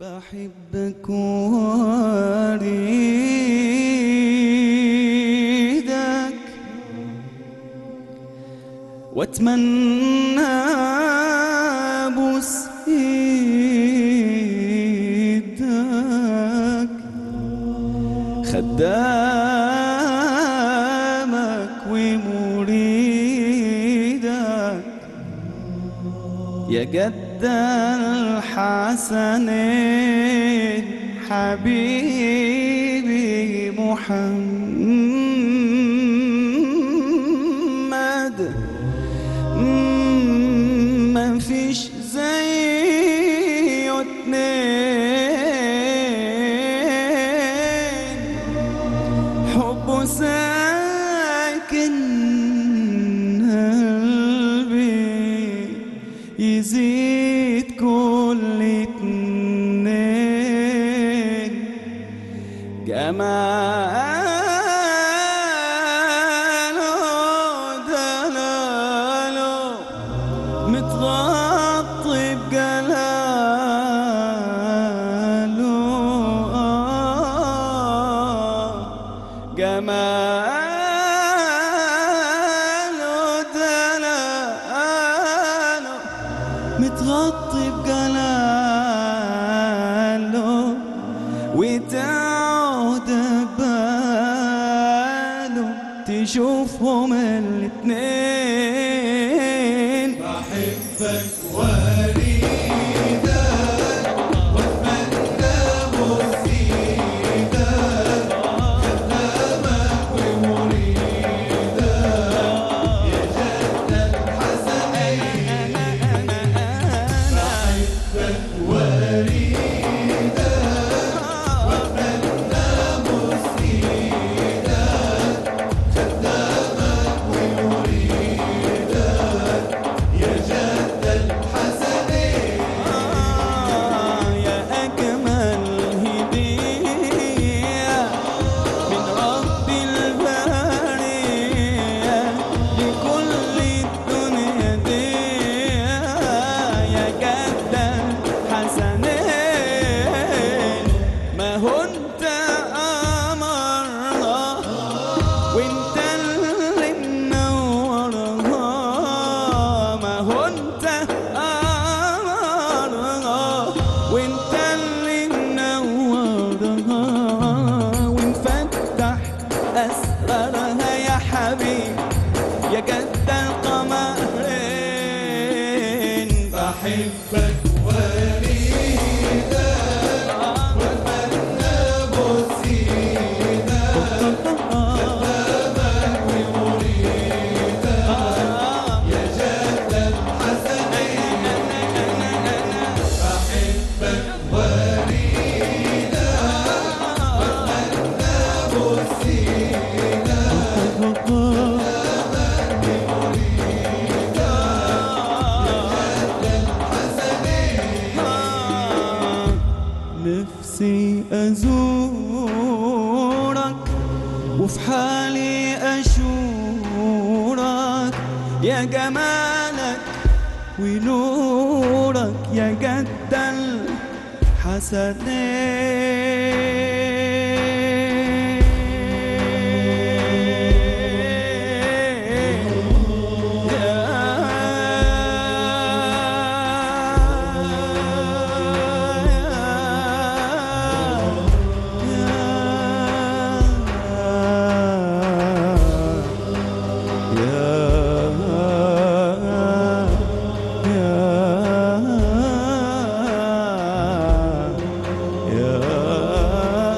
بحبك واريدك واتمنى ابوس ايدك خدامك ومريدك يا جد الحسنين حبيبي محمد ما فيش زيه اتنين حبه ساكن قلبي يزيد كل اتنين جماله دلاله متغطي بجلاله آه جماله دلاله متغطي بجلاله وتعود باله تشوفهم الاتنين بحبك وريدك واتمنى مفيدك خدامك ومريدك يا جد الحسنين بحبك وريدك واتمنى مفيدك خدامك ومريدك يا جد الحسنين آه يا أجمل هدية من رب البرية لكل الدنيا دي يا جد الحسنين ما هو انت أمرنا وانت اللي منورها ما هو انت امرها وانت اللي منورها ونفتح اسرارها يا حبيب يا جد القمرين بحبك وريدك واتمنى بوسيدك خدامك ومريدك يا جد الحسنين بحبك وريدك واتمنى بوسيدك نفسي أزورك وفي حالي أشورك يا جمالك ونورك يا جد الحسنين يا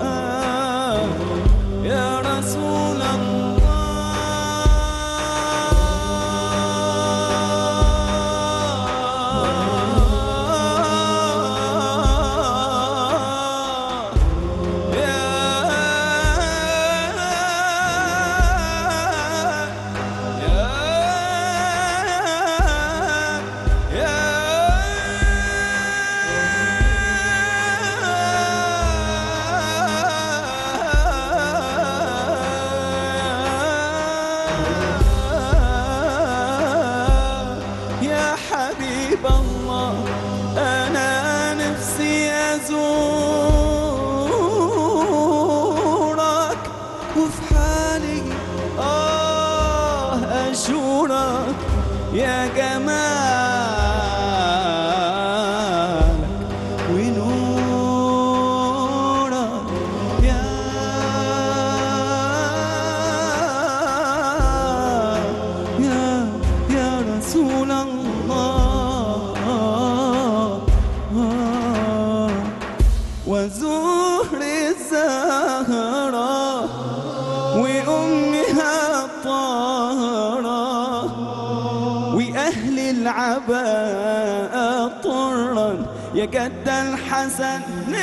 العباء طرا يا جد الحسنين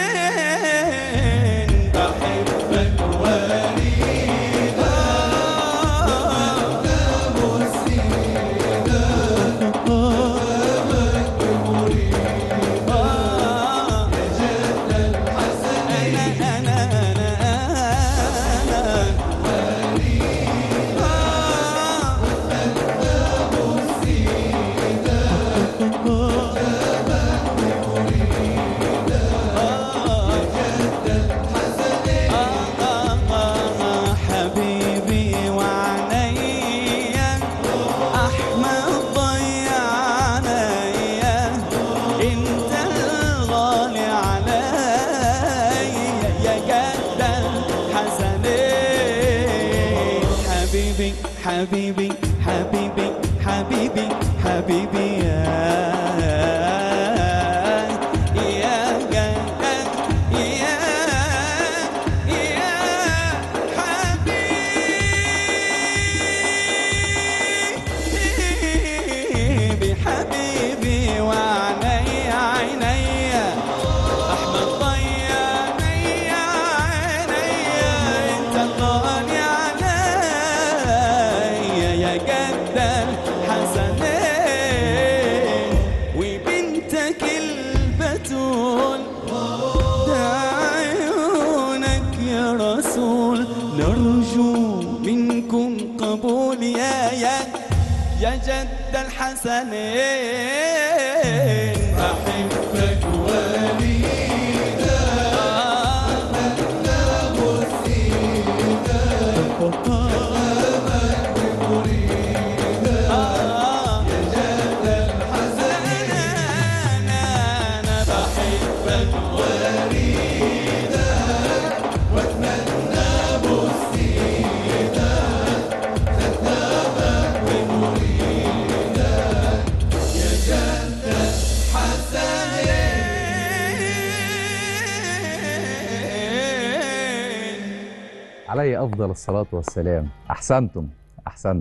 أحبك وليدا حبيبي وعليا احمد ضيع عليا انت الغالي عليا يا جد الحسنين حبيبي حبيبي حبيبي حبيبي حبيبي يا يا جد يا يا حبيبي حبيبي وعيني عيني احمد ضيع عيني عيني انت الغالي عليا يا جد الحسنين وبنتك البتول ده عيونك يا رسول نرجو منكم قبول يا يا يا جد الحسنين أحبك وليدا أنا بحبك وليدا واتمنى بوسيدا خدامك ومريدا يا جد حسنين علي افضل الصلاه والسلام احسنتم احسنتم